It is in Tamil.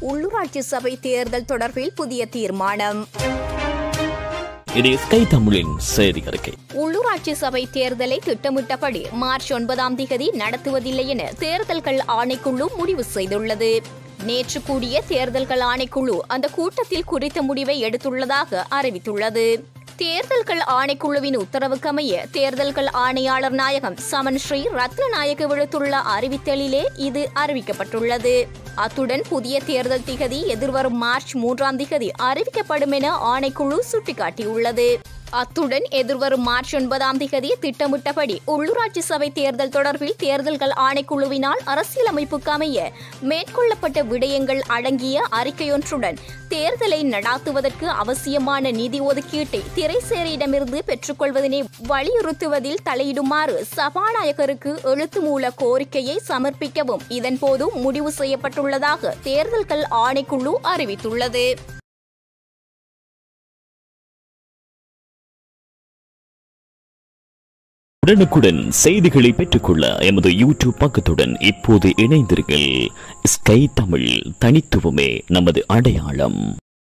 உள்ளூராட்சி சபை தேர்தல் தொடர்பில் புதிய தீர்மானம் இது ஸ்கை தமிழின் செய்தி அறிக்கை உள்ளூராட்சி சபை தேர்தலை திட்டமிட்டபடி மார்ச் ஒன்பதாம் தேதி நடத்துவதில்லை என தேர்தல்கள் ஆணைக்குழு முடிவு செய்துள்ளது நேற்று கூடிய தேர்தல்கள் ஆணைக்குழு அந்த கூட்டத்தில் குறித்த முடிவை எடுத்துள்ளதாக அறிவித்துள்ளது தேர்தல்கள் ஆணைக்குழுவின் உத்தரவுக்கமைய தேர்தல்கள் ஆணையாளர் நாயகம் சமன் ஸ்ரீ ரத்னநாயக விடுத்துள்ள அறிவித்தலிலே இது அறிவிக்கப்பட்டுள்ளது அத்துடன் புதிய தேர்தல் திகதி எதிர்வரும் மார்ச் மூன்றாம் திகதி அறிவிக்கப்படும் என ஆணைக்குழு சுட்டிக்காட்டியுள்ளது அத்துடன் எதிர்வரும் மார்ச் ஒன்பதாம் திகதி திட்டமிட்டபடி உள்ளூராட்சி சபை தேர்தல் தொடர்பில் தேர்தல்கள் ஆணைக்குழுவினால் அரசியலமைப்புக்கு அமைய மேற்கொள்ளப்பட்ட விடயங்கள் அடங்கிய அறிக்கையொன்றுடன் தேர்தலை நடாத்துவதற்கு அவசியமான நிதி ஒதுக்கீட்டை திரைசேரியிடமிருந்து பெற்றுக்கொள்வதனை வலியுறுத்துவதில் தலையிடுமாறு சபாநாயகருக்கு எழுத்து மூல கோரிக்கையை சமர்ப்பிக்கவும் இதன்போது முடிவு செய்யப்பட்டுள்ளதாக தேர்தல்கள் ஆணைக்குழு அறிவித்துள்ளது உடனுக்குடன் செய்திகளை பெற்றுக்கொள்ள எமது யூடியூப் பக்கத்துடன் இப்போது இணைந்தீர்கள் ஸ்கை தமிழ் தனித்துவமே நமது அடையாளம்